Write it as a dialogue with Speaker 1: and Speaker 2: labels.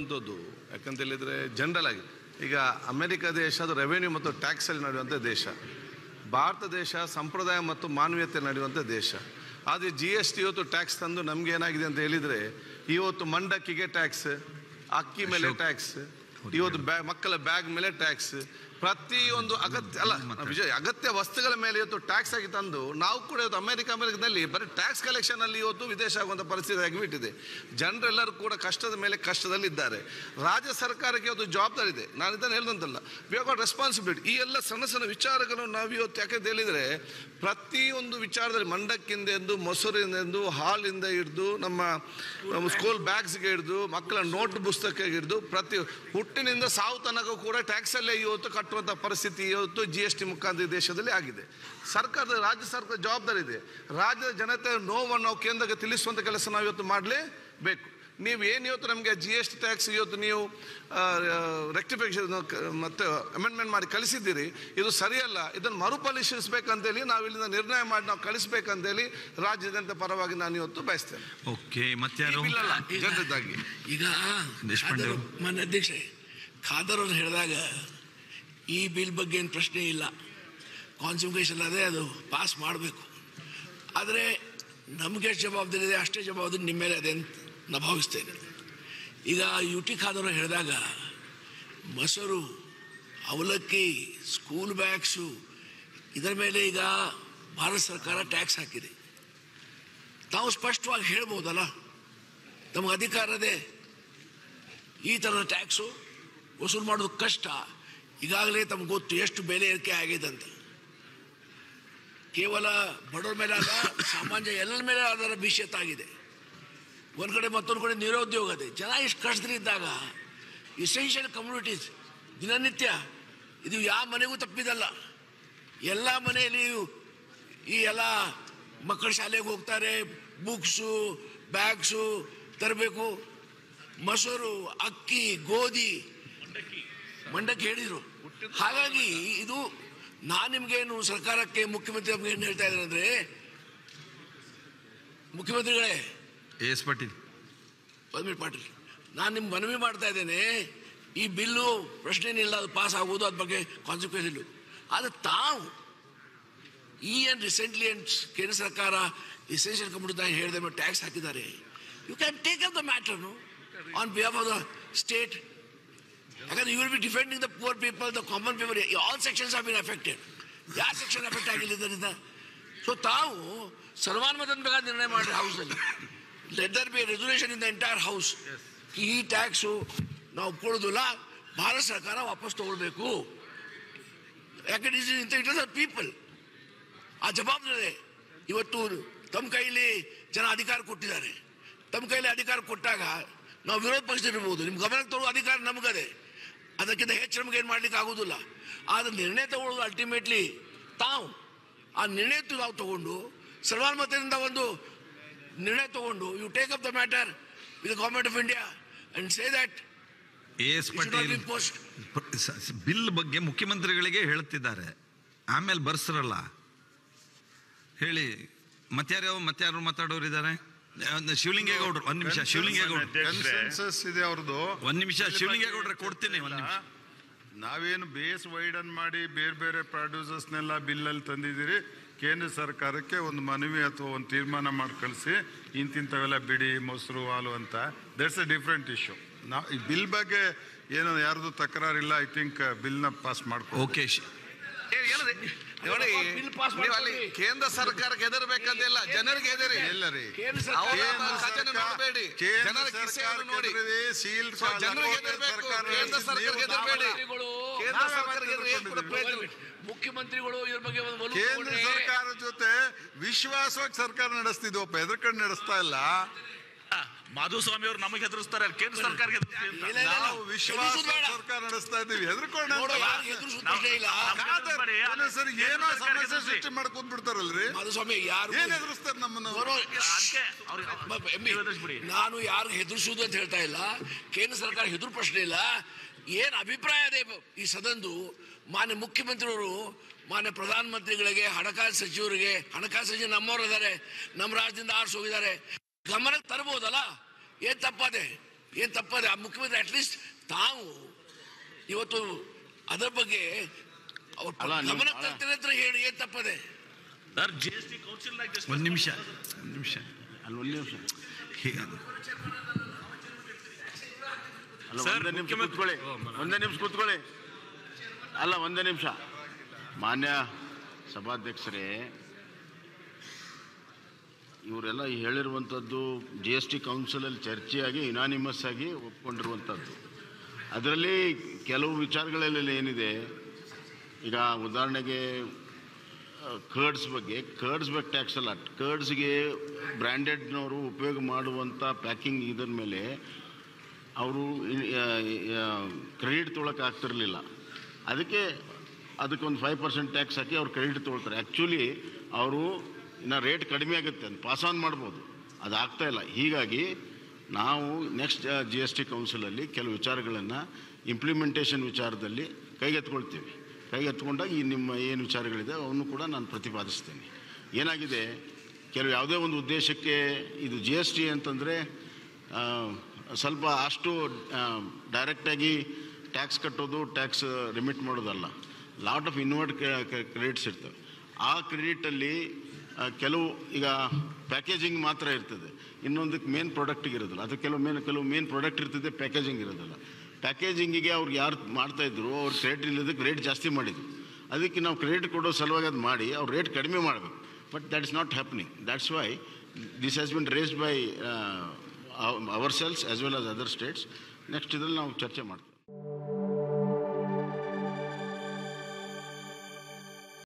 Speaker 1: ಹೇಳುವಂಥದ್ದು ಯಾಕಂತ ಹೇಳಿದರೆ ಜನರಲ್ ಆಗಿ ಈಗ ಅಮೆರಿಕ ದೇಶ ಅದು ರೆವೆನ್ಯೂ ಮತ್ತು ಟ್ಯಾಕ್ಸಲ್ಲಿ ನಡೆಯುವಂಥ ದೇಶ ಭಾರತ ದೇಶ ಸಂಪ್ರದಾಯ ಮತ್ತು ಮಾನವೀಯತೆ ನಡೆಯುವಂಥ ದೇಶ ಆದರೆ ಜಿ ಎಸ್ ಟಿ ಇವತ್ತು ಟ್ಯಾಕ್ಸ್ ತಂದು ನಮ್ಗೆ ಏನಾಗಿದೆ ಅಂತ ಹೇಳಿದರೆ ಇವತ್ತು ಮಂಡಕ್ಕಿಗೆ ಟ್ಯಾಕ್ಸ್ ಅಕ್ಕಿ ಮೇಲೆ ಟ್ಯಾಕ್ಸ್ ಇವತ್ತು ಬ್ಯಾ ಮಕ್ಕಳ ಬ್ಯಾಗ್ ಮೇಲೆ ಟ್ಯಾಕ್ಸ್ ಪ್ರತಿಯೊಂದು ಅಗತ್ಯ ಅಲ್ಲ ವಿಜಯ್ ಅಗತ್ಯ ವಸ್ತುಗಳ ಮೇಲೆ ಇವತ್ತು ಟ್ಯಾಕ್ಸ್ ಆಗಿ ತಂದು ನಾವು ಕೂಡ ಇವತ್ತು ಅಮೆರಿಕ ಅಮೆರಿಕದಲ್ಲಿ ಬರೀ ಟ್ಯಾಕ್ಸ್ ಕಲೆಕ್ಷನ್ ಅಲ್ಲಿ ಇವತ್ತು ವಿದೇಶ ಆಗುವಂಥ ಪರಿಸ್ಥಿತಿ ಆಗಿಬಿಟ್ಟಿದೆ ಜನರೆಲ್ಲರೂ ಕೂಡ ಕಷ್ಟದ ಮೇಲೆ ಕಷ್ಟದಲ್ಲಿದ್ದಾರೆ ರಾಜ್ಯ ಸರ್ಕಾರಕ್ಕೆ ಇವತ್ತು ಜವಾಬ್ದಾರಿ ಇದೆ ನಾನು ಇದನ್ನು ಹೇಳ್ದಂತಲ್ಲ ವಿ ಗಾಟ್ ರೆಸ್ಪಾನ್ಸಿಬಿಲಿಟಿ ಈ ಎಲ್ಲ ಸಣ್ಣ ಸಣ್ಣ ವಿಚಾರಗಳನ್ನು ನಾವು ಇವತ್ತು ಯಾಕಂತ ಹೇಳಿದರೆ ಪ್ರತಿಯೊಂದು ವಿಚಾರದಲ್ಲಿ ಮಂಡಕ್ಕಿಂದ ಎಂದು ಮೊಸರಿಂದ ಎಂದು ಹಾಲಿಂದ ಹಿಡಿದು ನಮ್ಮ ನಮ್ಮ ಸ್ಕೂಲ್ ಬ್ಯಾಗ್ಸ್ಗೆ ಹಿಡಿದು ಮಕ್ಕಳ ನೋಟ್ ಪುಸ್ತಕಕ್ಕೆ ಹಿಡಿದು ಪ್ರತಿ ಹುಟ್ಟಿನಿಂದ ಸಾವು ತನಕ ಕೂಡ ಟ್ಯಾಕ್ಸಲ್ಲೇ ಇವತ್ತು ಕಟ್ಟುವಂಥ ಪರಿಸ್ಥಿತಿ ಇವತ್ತು ಜಿ ಎಸ್ ಟಿ ಮುಖಾಂತರ ಈ ದೇಶದಲ್ಲಿ ಆಗಿದೆ ಸರ್ಕಾರದ ರಾಜ್ಯ ಸರ್ಕಾರ ಜವಾಬ್ದಾರಿ ಇದೆ ರಾಜ್ಯದ ಜನತೆ ನೋವನ್ನು ನಾವು ಕೇಂದ್ರಕ್ಕೆ ತಿಳಿಸುವಂಥ ಕೆಲಸ ನಾವು ಇವತ್ತು ಮಾಡಲೇಬೇಕು ನೀವು ಏನು ಇವತ್ತು ನಮಗೆ ಜಿ ಎಸ್ ಟಿ ಟ್ಯಾಕ್ಸ್ ಇವತ್ತು ನೀವು ರೆಕ್ಟಿಫಿಕೇಶನ್ ಮತ್ತೆ ಅಮೆಂಡ್ಮೆಂಟ್ ಮಾಡಿ ಕಳಿಸಿದ್ದೀರಿ ಇದು ಸರಿಯಲ್ಲ ಇದನ್ನು ಮರುಪರಿಶೀಲಿಸಬೇಕಂತೇಳಿ ನಾವು ಇಲ್ಲಿಂದ ನಿರ್ಣಯ ಮಾಡಿ ನಾವು ಕಳಿಸ್ಬೇಕಂತೇಳಿ ರಾಜ್ಯ ಜನತೆ ಪರವಾಗಿ ನಾನು ಇವತ್ತು ಬಯಸ್ತೇನೆ
Speaker 2: ಓಕೆ ಮತ್ತಾರು
Speaker 1: ಈ ಬಿಲ್ ಅಲ್ಲ ಜನರದ್ದಾಗಿ
Speaker 3: ಈಗ
Speaker 2: ದೇಶಪಾಂಡೆ
Speaker 3: ಖಾದರ್ ಮಾನ್ಯ ಅಧ್ಯಕ್ಷೆ ಖಾದರ್ ಅವ್ರು ಹೇಳಿದಾಗ ಈ ಬಿಲ್ ಬಗ್ಗೆ ಏನು ಪ್ರಶ್ನೆ ಇಲ್ಲ ಕಾನ್ಸಿಕ್ವೇಷನ್ ಅದೇ ಅದು ಪಾಸ್ ಮಾಡಬೇಕು ಆದರೆ ನಮಗೆ ಎಷ್ಟು ಜವಾಬ್ದಾರಿ ಇದೆ ಅಷ್ಟೇ ಜವಾಬ್ದಾರಿ ನಿಮ್ಮ ಮೇಲೆ ಅದೇ ಅಂತ ನಾ ಭಾವಿಸ್ತೇನೆ ಈಗ ಯು ಟಿ ಖಾದರ್ ಹೇಳಿದಾಗ ಮೊಸರು ಅವಲಕ್ಕಿ ಸ್ಕೂಲ್ ಬ್ಯಾಗ್ಸು ಇದರ ಮೇಲೆ ಈಗ ಭಾರತ ಸರ್ಕಾರ ಟ್ಯಾಕ್ಸ್ ಹಾಕಿದೆ ತಾವು ಸ್ಪಷ್ಟವಾಗಿ ಹೇಳ್ಬೋದಲ್ಲ ತಮಗೆ ಅಧಿಕಾರ ಇದೆ ಈ ಥರದ ಟ್ಯಾಕ್ಸು ವಸೂಲು ಮಾಡೋದು ಕಷ್ಟ ಈಗಾಗಲೇ ತಮ್ಗೆ ಗೊತ್ತು ಎಷ್ಟು ಬೆಲೆ ಏರಿಕೆ ಆಗಿದೆ ಅಂತ ಕೇವಲ ಬಡವರ ಮೇಲೆ ಅಲ್ಲ ಸಾಮಾನ್ಯ ಎಲ್ಲರ ಮೇಲೆ ಅದರ ಭೀಷ್ಯತ ಆಗಿದೆ ಒಂದು ಕಡೆ ಮತ್ತೊಂದು ಕಡೆ ನಿರುದ್ಯೋಗ ಇದೆ ಜನ ಇಷ್ಟು ಕಷ್ಟದಲ್ಲಿದ್ದಾಗ ಇಸೆನ್ಷಿಯಲ್ ಕಮ್ಯುನಿಟೀಸ್ ದಿನನಿತ್ಯ ಇದು ಯಾವ ಮನೆಗೂ ತಪ್ಪಿದಲ್ಲ ಎಲ್ಲ ಮನೆಯಲ್ಲಿ ಈ ಎಲ್ಲ ಮಕ್ಕಳ ಶಾಲೆಗೆ ಹೋಗ್ತಾರೆ ಬುಕ್ಸು ಬ್ಯಾಗ್ಸು ತರಬೇಕು ಮೊಸರು ಅಕ್ಕಿ ಗೋಧಿ ಮಂಡಕ್ಕಿ ಹೇಳಿದ್ರು ಹಾಗಾಗಿ ಇದು ನಾನು ನಿಮ್ಗೇನು ಸರ್ಕಾರಕ್ಕೆ ಮುಖ್ಯಮಂತ್ರಿ ನಮ್ಗೆ ಏನು ಹೇಳ್ತಾ ಇದ್ದಾರೆ ಅಂದ್ರೆ ಮುಖ್ಯಮಂತ್ರಿಗಳೇ
Speaker 2: ಎಸ್ ಪಾಟೀಲ್
Speaker 3: ಪದ್ಮೀರ್ ಪಾಟೀಲ್ ನಾನು ನಿಮ್ಗೆ ಮನವಿ ಮಾಡ್ತಾ ಇದ್ದೇನೆ ಈ ಬಿಲ್ಲು ಪ್ರಶ್ನೆನಿಲ್ಲ ಅದು ಪಾಸ್ ಆಗೋದು ಅದ್ರ ಬಗ್ಗೆ ಕಾನ್ಸಿಕ್ವೆನ್ಸ್ ಇಲ್ಲ ಆದರೆ ತಾವು ಈ ಏನು ರಿಸೆಂಟ್ಲಿ ಏನು ಕೇಂದ್ರ ಸರ್ಕಾರ ಎಸೆನ್ಷಿಯಲ್ ಕಮ್ಯುನಿಟಿ ಹೇಳಿದ ಮೇಲೆ ಟ್ಯಾಕ್ಸ್ ಹಾಕಿದ್ದಾರೆ you can take up the matter on behalf of the state ಯಾಕಂದ್ರೆ you will be defending the poor people the common people all sections are been affected ಯಾವ ಸೆಕ್ಷನ್ ಅಫೆಕ್ಟ್ ಆಗಿಲ್ಲ ಇದರಿಂದ so ತಾವು ಸರ್ವಾನುಮತದ ಬೇಕಾದ ನಿರ್ಣಯ ಮಾಡಿ ಹೌಸಲ್ಲಿ let there be resolution in the entire house ಈ ಟ್ಯಾಕ್ಸು ನಾವು ಒಪ್ಕೊಳ್ಳೋದಿಲ್ಲ ಭಾರತ ಸರ್ಕಾರ ವಾಪಸ್ ತಗೊಳ್ಬೇಕು ಯಾಕಂದ್ರೆ ಇಟ್ ಇಟ್ ಆರ್ ಪೀಪಲ್ ಆ ಜವಾಬ್ದಾರಿ ಇವತ್ತು ತಮ್ಮ ಕೈಲಿ ಜನ ಅಧಿಕಾರ ಕೊಟ್ಟಿದ್ದಾರೆ ತಮ್ಮ ಕೈಲಿ ಅಧಿಕಾರ ಕೊಟ್ಟಾಗ ನಾವು ವಿರೋಧ ಪಕ್ಷದಲ್ಲಿರ್ಬೋದು ನಿಮ್ಮ ಗಮನಕ್ಕೆ ತಗೊಳ್ಳೋ ಅಧಿಕಾರ ನಮಗದೆ ಅದಕ್ಕಿಂತ ಹೆಚ್ಚು ನಮ್ಗೆ ಏನು ಮಾಡ್ಲಿಕ್ಕೆ ಆಗೋದಿಲ್ಲ ಆದರೆ ನಿರ್ಣಯ ತಗೊಳ್ಳೋದು ಅಲ್ಟಿಮೇಟ್ಲಿ ತಾವು ಆ ನಿರ್ಣಯ ನಾವು ತಗೊಂಡು ಸರ್ವಾನುಮತದಿಂದ ಒಂದು ನಿರ್ಣಯ ತಗೊಂಡು you take up the matter with government of India and say that
Speaker 2: S Patil
Speaker 3: post
Speaker 2: bill ಬಗ್ಗೆ ಮುಖ್ಯಮಂತ್ರಿಗಳಿಗೆ ಹೇಳ್ತಿದ್ದಾರೆ ಆಮೇಲೆ ಬರ್ಸ್ರಲ್ಲ ಹೇಳಿ ಮತ್ಯಾರು ಮತ್ಯಾರು ಮಾತಾಡೋರು ಇದ್ದಾರೆ ಶಿವಲಿಂಗೇಗೌಡರು ಒಂದ್ ನಿಮಿಷ ಶಿವಲಿಂಗೇಗೌಡರು
Speaker 4: ಕನ್ಸೆನ್ಸಸ್ ಇದೆ ಅವ್ರದ್ದು
Speaker 2: ಒಂದ್ ನಿಮಿಷ ಶಿವಲಿಂಗೇಗೌಡ್ರೆ ಕೊಡ್ತೀನಿ ಒಂದ್ ನಿಮಿಷ
Speaker 4: ನಾವೇನು ಬೇಸ್ ವೈಡನ್ ಮಾಡಿ ಬೇರೆ ಬೇರೆ ಪ್ರೊಡ್ಯೂಸರ್ಸ್ನೆಲ್ಲ ಬಿಲ್ಲಲ್ಲಿ ತಂದಿದ್ದೀರಿ ಕೇಂದ್ರ ಸರ್ಕಾರಕ್ಕೆ ಒಂದು ಮನವಿ ಅಥವಾ ಒಂದು ತೀರ್ಮಾನ ಮಾಡಿ ಕಳಿಸಿ ಇಂತಿಂಥವೆಲ್ಲ ಬಿಡಿ ಮೊಸರು ಹಾಲು ಅಂತ ದಟ್ಸ್ ಅ ಡಿಫ್ರೆಂಟ್ ಇಶ್ಯೂ ನಾ ಈ ಬಿಲ್ ಬಗ್ಗೆ ಏನು ಯಾರ್ದು ತಕರಾರಿಲ್ಲ ಐ ಥಿಂಕ್ ಬಿಲ್ನ ಪಾಸ್ ಮಾಡ್ಕೊ
Speaker 2: ಓಕೆ
Speaker 1: ನೋಡಿ
Speaker 3: ಬಿಲ್ ಪಾಸ್
Speaker 1: ನೀವು ಅಲ್ಲಿ
Speaker 3: ಮಾಡ್ಕೊಳ್ಳಿ.
Speaker 1: ಕೇಂದ್ರ ಸರ್ಕಾರಕ್ಕೆ ಹೆದರ್ಬೇಕಂತಿಲ್ಲ ಜನರಿಗೆ ಹೆದರಿ
Speaker 4: ಇಲ್ಲ ರೀ
Speaker 3: ಕೇಂದ್ರ
Speaker 1: ಅವರ
Speaker 3: ಸರ್ಕಾರ
Speaker 1: ಖಜಾನೆ ನೋಡಬೇಡಿ ಜನರ ಕಿಸೆಯನ್ನು ನೋಡಿ
Speaker 4: ಸೀಲ್
Speaker 1: ಸೊ ಜನರಿಗೆ ಹೆದರ್ಬೇಕು ಕೇಂದ್ರ ಸರ್ಕಾರಕ್ಕೆ ಹೆದರ್ಬೇಡಿ ಕೇಂದ್ರ ಸರ್ಕಾರಕ್ಕೆ ಹೆದರಿ ಏನ್ ಕೂಡ ಪ್ರಯೋಜನ ಇಲ್ಲ.
Speaker 3: ಮುಖ್ಯಮಂತ್ರಿಗಳು ಇವ್ರ ಬಗ್ಗೆ ಒಂದು ಒಲವು
Speaker 4: ಕೇಂದ್ರ
Speaker 3: ತಗೊಂಡ್ರೆ
Speaker 4: ಸರ್ಕಾರ ಜೊತೆ ವಿಶ್ವಾಸವಾಗಿ ಸರ್ಕಾರ ನಡೆಸ್ತಿದ್ವಪ್ಪ ಎದ್ರಕಂಡು ನಡೆಸ್ತಾ ಇಲ್ಲ
Speaker 5: ಮಾಧುಸ್ವಾಮಿ ಅವರು ನಮಗೆ ಹೆದರಿಸ್ತಾರೆ ಕೇಂದ್ರ ಸರ್ಕಾರಕ್ಕೆ
Speaker 3: ಇಲ್ಲ, ಇಲ್ಲ, ಇಲ್ಲ.
Speaker 4: ನಾವು ವಿಶ್ವಾಸ
Speaker 3: ಎದುರಿಸೋದು ಬೇಡ.
Speaker 4: ಸರ್ಕಾರ ನಡೆಸ್ತಾ ಇದ್ದೀವಿ ಹೆದರ್ಕೊಂಡು
Speaker 3: ನೋಡು, ಯಾರು ಎದುರಿಸೋ ಪ್ರಶ್ನೆ ಇಲ್ಲ
Speaker 4: ಸರಿ ಏನೋ ಸಮಸ್ಯೆ ಸೃಷ್ಟಿ ಮಾಡ್ಕೊಂಡ್ ಬಿಡ್ತಾರಲ್ರಿ
Speaker 3: ಮಾಧುಸ್ವಾಮಿ ಯಾರು
Speaker 4: ಏನ್ ಎದುರಿಸ್ತಾರೆ ನಮ್ಮನ್ನು
Speaker 3: ಮ- ಎಮ್ಮಿ, ನಾನು ಯಾರು ಹೆದರ್ಸುವುದು ಅಂತ ಹೇಳ್ತಾ ಇಲ್ಲ ಕೇಂದ್ರ ಸರ್ಕಾರ ಹೆದರು ಪ್ರಶ್ನೆ ಇಲ್ಲ ಏನ್ ಅಭಿಪ್ರಾಯ ಇದೆ ಈ ಸದನದು ಮಾನ್ಯ ಮುಖ್ಯಮಂತ್ರಿಯವರು ಮಾನ್ಯ ಪ್ರಧಾನಮಂತ್ರಿಗಳಿಗೆ ಹಣಕಾಸು ಸಚಿವರಿಗೆ ಹಣಕಾಸು ಸಚಿವರು ನಮ್ಮವ್ರು ಇದ್ದಾರೆ ನಮ್ಮ ರಾಜ್ಯದಿಂದ ಆರ್ಸಿ ಹೋಗಿದ್ದಾರೆ ಗಮನಕ್ಕೆ ತರಬಹುದಲ್ಲ ಏನ್ ತಪ್ಪದೆ ಏನು ತಪ್ಪದೆ ಆ ಮುಖ್ಯಮಂತ್ರಿ ಅಟ್ಲೀಸ್ಟ್ ತಾವು ಇವತ್ತು ಅದರ ಬಗ್ಗೆ ಅವ್ರ
Speaker 6: ಅಲ್ಲ, ನೀವು
Speaker 3: ಗಮನ
Speaker 6: ಬಹಳ-
Speaker 3: ತರ್ತೀನಿ ಅಂತ ಹೇಳಿ ಏನು ತಪ್ಪದೆ
Speaker 5: sir G S T council
Speaker 2: ಒಂದು ನಿಮಿಷ ಒಂದು ನಿಮಿಷ
Speaker 6: ಅಲ್ಲಿ ಒಂದು ನಿಮಿಷ
Speaker 2: ಹೀಗೆ
Speaker 6: ಅಲ್ಲ
Speaker 5: ಸರ್,
Speaker 6: ಒಂದೇ ನಿಮಿಷ
Speaker 5: ಮುಖ್ಯಮಂತ್ರಿ-
Speaker 6: ಕೂತ್ಕೊಳ್ಳಿ ಒಂದೇ ನಿಮಿಷ ಕೂತ್ಕೊಳ್ಳಿ ಅಲ್ಲ ಒಂದೇ ನಿಮಿಷ ಮಾನ್ಯ ಸಭಾಧ್ಯಕ್ಷರೇ ಇವರೆಲ್ಲ ಹೇಳಿರುವಂಥದ್ದು ಜಿ ಎಸ್ ಟಿ ಕೌನ್ಸಿಲಲ್ಲಿ ಚರ್ಚೆಯಾಗಿ ಯುನಾನಿಮಸ್ ಆಗಿ ಒಪ್ಕೊಂಡಿರುವಂಥದ್ದು ಅದರಲ್ಲಿ ಕೆಲವು ವಿಚಾರಗಳಲ್ಲಿ ಏನಿದೆ ಈಗ ಉದಾಹರಣೆಗೆ ಕರ್ಡ್ಸ್ ಬಗ್ಗೆ ಕರ್ಡ್ಸ್ ಬಗ್ಗೆ ಟ್ಯಾಕ್ಸ್ ಅಲ್ಲ ಕರ್ಡ್ಸ್ಗೆ ಬ್ರ್ಯಾಂಡೆಡ್ನವರು ಉಪಯೋಗ ಮಾಡುವಂಥ ಪ್ಯಾಕಿಂಗ್ ಇದರ ಮೇಲೆ ಅವರು ಕ್ರೆಡಿಟ್ ತೊಗೊಳಕ್ಕೆ ಆಗ್ತಿರಲಿಲ್ಲ ಅದಕ್ಕೆ ಅದಕ್ಕೊಂದು ಫೈವ್ ಪರ್ಸೆಂಟ್ ಟ್ಯಾಕ್ಸ್ ಹಾಕಿ ಅವ್ರು ಕ್ರೆಡಿಟ್ ತೊಗೊಳ್ತಾರೆ ಆ್ಯಕ್ಚುಲಿ ಅವರು ಇನ್ನು ರೇಟ್ ಕಡಿಮೆ ಆಗುತ್ತೆ ಅಂತ ಪಾಸ್ ಆನ್ ಮಾಡ್ಬೋದು ಅದು ಆಗ್ತಾ ಇಲ್ಲ ಹೀಗಾಗಿ ನಾವು ನೆಕ್ಸ್ಟ್ ಜಿ ಎಸ್ ಟಿ ಕೌನ್ಸಿಲಲ್ಲಿ ಕೆಲವು ವಿಚಾರಗಳನ್ನು ಇಂಪ್ಲಿಮೆಂಟೇಷನ್ ವಿಚಾರದಲ್ಲಿ ಕೈಗೆತ್ಕೊಳ್ತೀವಿ ಕೈಗೆತ್ಕೊಂಡಾಗ ಈ ನಿಮ್ಮ ಏನು ವಿಚಾರಗಳಿದೆ ಅವನ್ನು ಕೂಡ ನಾನು ಪ್ರತಿಪಾದಿಸ್ತೇನೆ ಏನಾಗಿದೆ ಕೆಲವು ಯಾವುದೇ ಒಂದು ಉದ್ದೇಶಕ್ಕೆ ಇದು ಜಿ ಎಸ್ ಟಿ ಅಂತಂದರೆ ಆ, ಸ್ವಲ್ಪ ಅಷ್ಟು ಡೈರೆಕ್ಟಾಗಿ ಟ್ಯಾಕ್ಸ್ ಕಟ್ಟೋದು ಟ್ಯಾಕ್ಸ್ ರಿಮಿಟ್ ಮಾಡೋದಲ್ಲ ಲಾಟ್ ಆಫ್ ಇನ್ವರ್ಟ್ ಕ್ರೆಡಿಟ್ಸ್ ಇರ್ತವೆ ಆ ಕ್ರೆಡಿಟಲ್ಲಿ ಕೆಲವು ಈಗ ಪ್ಯಾಕೇಜಿಂಗ್ ಮಾತ್ರ ಇರ್ತದೆ ಇನ್ನೊಂದಕ್ಕೆ ಮೇನ್ ಪ್ರಾಡಕ್ಟಿಗೆ ಇರೋದಿಲ್ಲ ಅದು ಕೆಲವು ಮೇನ್ ಕೆಲವು ಮೇನ್ ಪ್ರಾಡಕ್ಟ್ ಇರ್ತದೆ ಪ್ಯಾಕೇಜಿಂಗ್ ಇರೋದಿಲ್ಲ ಪ್ಯಾಕೇಜಿಂಗಿಗೆ ಅವ್ರಿಗೆ ಯಾರು ಮಾಡ್ತಾಯಿದ್ರು ಅವ್ರು ಕ್ರೆಡಿಟ್ ಇಲ್ಲದಕ್ಕೆ ರೇಟ್ ಜಾಸ್ತಿ ಮಾಡಿದ್ರು ಅದಕ್ಕೆ ನಾವು ಕ್ರೆಡಿಟ್ ಕೊಡೋ ಸಲುವಾಗಿ ಅದು ಮಾಡಿ ಅವ್ರು ರೇಟ್ ಕಡಿಮೆ ಮಾಡಬೇಕು but that is not happening that's why this has been raised by ourselves as well as other states next ಇದರಲ್ಲಿ ನಾವು ಚರ್ಚೆ ಮಾಡ್ತೀವಿ